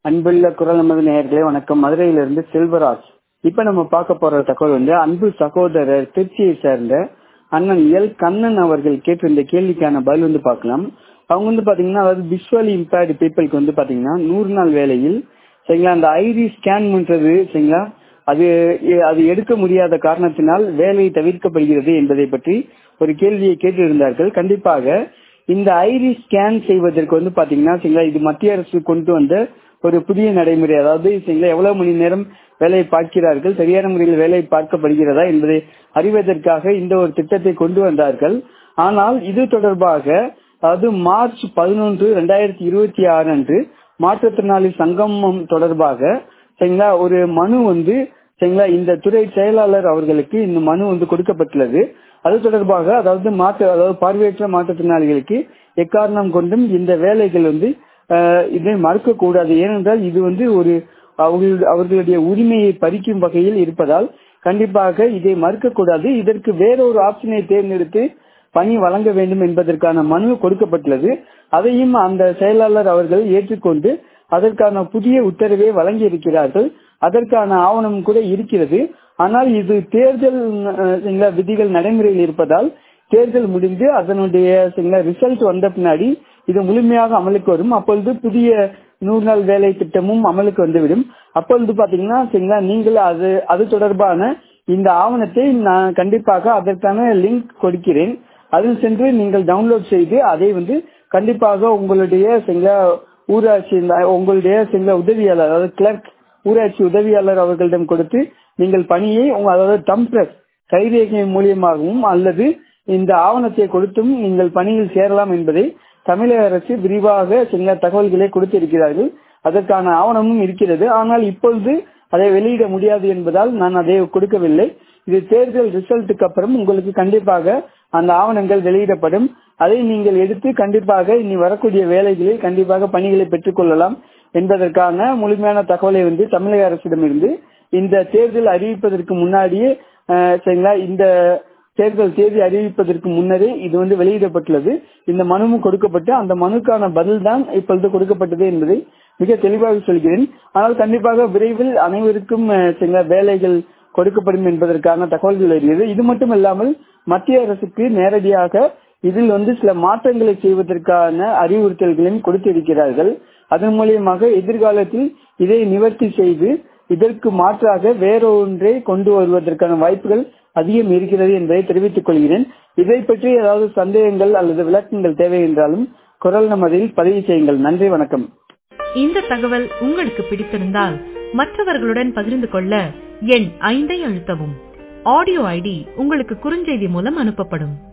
அன்புள்ள குரல் நமது நேயர்களே வணக்கம் மதுரையிலிருந்து செல்வராஜ் இப்ப நம்ம பார்க்க போற தகவல் வந்து அன்பு சகோதரர் திருச்சியை சேர்ந்த அண்ணன் எல் கண்ணன் அவர்கள் கேட்டிருந்த கேள்விக்கான பதில் வந்து பார்க்கலாம் அவங்க வந்து பாத்தீங்கன்னா அதாவது விஷுவலி இம்பேர்டு பீப்புளுக்கு வந்து பாத்தீங்கன்னா நூறு நாள் வேலையில் சரிங்களா அந்த ஐரி ஸ்கேன் பண்றது சரிங்களா அது அது எடுக்க முடியாத காரணத்தினால் வேலை தவிர்க்கப்படுகிறது என்பதை பற்றி ஒரு கேள்வியை கேட்டிருந்தார்கள் கண்டிப்பாக இந்த ஐரி ஸ்கேன் செய்வதற்கு வந்து பாத்தீங்கன்னா சரிங்களா இது மத்திய அரசு கொண்டு வந்த ஒரு புதிய நடைமுறை அதாவது சரிங்களா எவ்வளவு மணி நேரம் வேலை பார்க்கிறார்கள் சரியான முறையில் வேலை பார்க்கப்படுகிறதா என்பதை அறிவதற்காக இந்த ஒரு திட்டத்தை கொண்டு வந்தார்கள் ஆனால் இது தொடர்பாக அதாவது மார்ச் பதினொன்று இரண்டாயிரத்தி இருபத்தி ஆறு அன்று மாற்றுத்திறனாளி சங்கமம் தொடர்பாக சரிங்களா ஒரு மனு வந்து சரிங்களா இந்த துறை செயலாளர் அவர்களுக்கு இந்த மனு வந்து கொடுக்கப்பட்டுள்ளது அது தொடர்பாக அதாவது மாற்று அதாவது பார்வையற்ற மாற்றுத்திறனாளிகளுக்கு எக்காரணம் கொண்டும் இந்த வேலைகள் வந்து இதை மறுக்க கூடாது ஏனென்றால் இது வந்து ஒரு அவர்களுடைய அவர்களுடைய உரிமையை பறிக்கும் வகையில் இருப்பதால் கண்டிப்பாக இதை மறுக்க கூடாது இதற்கு வேறொரு ஆப்ஷனை தேர்ந்தெடுத்து பணி வழங்க வேண்டும் என்பதற்கான மனு கொடுக்கப்பட்டுள்ளது அதையும் அந்த செயலாளர் அவர்கள் ஏற்றுக்கொண்டு அதற்கான புதிய உத்தரவை வழங்கி இருக்கிறார்கள் அதற்கான ஆவணம் கூட இருக்கிறது ஆனால் இது தேர்தல் விதிகள் நடைமுறையில் இருப்பதால் தேர்தல் முடிந்து அதனுடைய ரிசல்ட் வந்த பின்னாடி இது முழுமையாக அமலுக்கு வரும் அப்பொழுது புதிய நூறு நாள் வேலை திட்டமும் அமலுக்கு வந்துவிடும் அப்பொழுது பாத்தீங்கன்னா சரிங்களா நீங்கள் அது அது தொடர்பான இந்த ஆவணத்தை நான் கண்டிப்பாக அதற்கான லிங்க் கொடுக்கிறேன் அதில் சென்று நீங்கள் டவுன்லோட் செய்து அதை வந்து கண்டிப்பாக உங்களுடைய சரிங்களா ஊராட்சி உங்களுடைய சரிங்களா உதவியாளர் அதாவது கிளர்க் ஊராட்சி உதவியாளர் அவர்களிடம் கொடுத்து நீங்கள் பணியை அதாவது தம்பிரஸ் கைரேகை மூலியமாகவும் அல்லது இந்த ஆவணத்தை கொடுத்தும் நீங்கள் பணியில் சேரலாம் என்பதை தமிழக அரசு விரிவாக சில தகவல்களை கொடுத்திருக்கிறார்கள் அதற்கான ஆவணமும் இருக்கிறது ஆனால் இப்பொழுது அதை வெளியிட முடியாது என்பதால் நான் அதை கொடுக்கவில்லை இது தேர்தல் ரிசல்ட்டுக்கு அப்புறம் உங்களுக்கு கண்டிப்பாக அந்த ஆவணங்கள் வெளியிடப்படும் அதை நீங்கள் எடுத்து கண்டிப்பாக இனி வரக்கூடிய வேலைகளில் கண்டிப்பாக பணிகளை பெற்றுக் கொள்ளலாம் என்பதற்கான முழுமையான தகவலை வந்து தமிழக அரசிடமிருந்து இந்த தேர்தல் அறிவிப்பதற்கு முன்னாடியே சரிங்களா இந்த தேர்தல் தேதி அறிவிப்பதற்கு முன்னரே இது வந்து வெளியிடப்பட்டுள்ளது இந்த மனுவும் கொடுக்கப்பட்டு அந்த மனுக்கான பதில் தான் இப்பொழுது கொடுக்கப்பட்டது என்பதை மிக தெளிவாக சொல்கிறேன் ஆனால் கண்டிப்பாக விரைவில் அனைவருக்கும் வேலைகள் கொடுக்கப்படும் என்பதற்கான தகவல்கள் வருகிறது இது மட்டும் இல்லாமல் மத்திய அரசுக்கு நேரடியாக இதில் வந்து சில மாற்றங்களை செய்வதற்கான அறிவுறுத்தல்களையும் கொடுத்திருக்கிறார்கள் அதன் மூலியமாக எதிர்காலத்தில் இதை நிவர்த்தி செய்து இதற்கு மாற்றாக வேறொன்றை கொண்டு வருவதற்கான வாய்ப்புகள் அதிகம் இருக்கிறது என்பதை தெரிவித்துக் கொள்கிறேன் இதை பற்றி ஏதாவது சந்தேகங்கள் அல்லது விளக்கங்கள் தேவை என்றாலும் குரல் நமதில் பதிவு செய்யுங்கள் நன்றி வணக்கம் இந்த தகவல் உங்களுக்கு பிடித்திருந்தால் மற்றவர்களுடன் பகிர்ந்து கொள்ள எண் ஐந்தை அழுத்தவும் ஆடியோ ஐடி உங்களுக்கு குறுஞ்செய்தி மூலம் அனுப்பப்படும்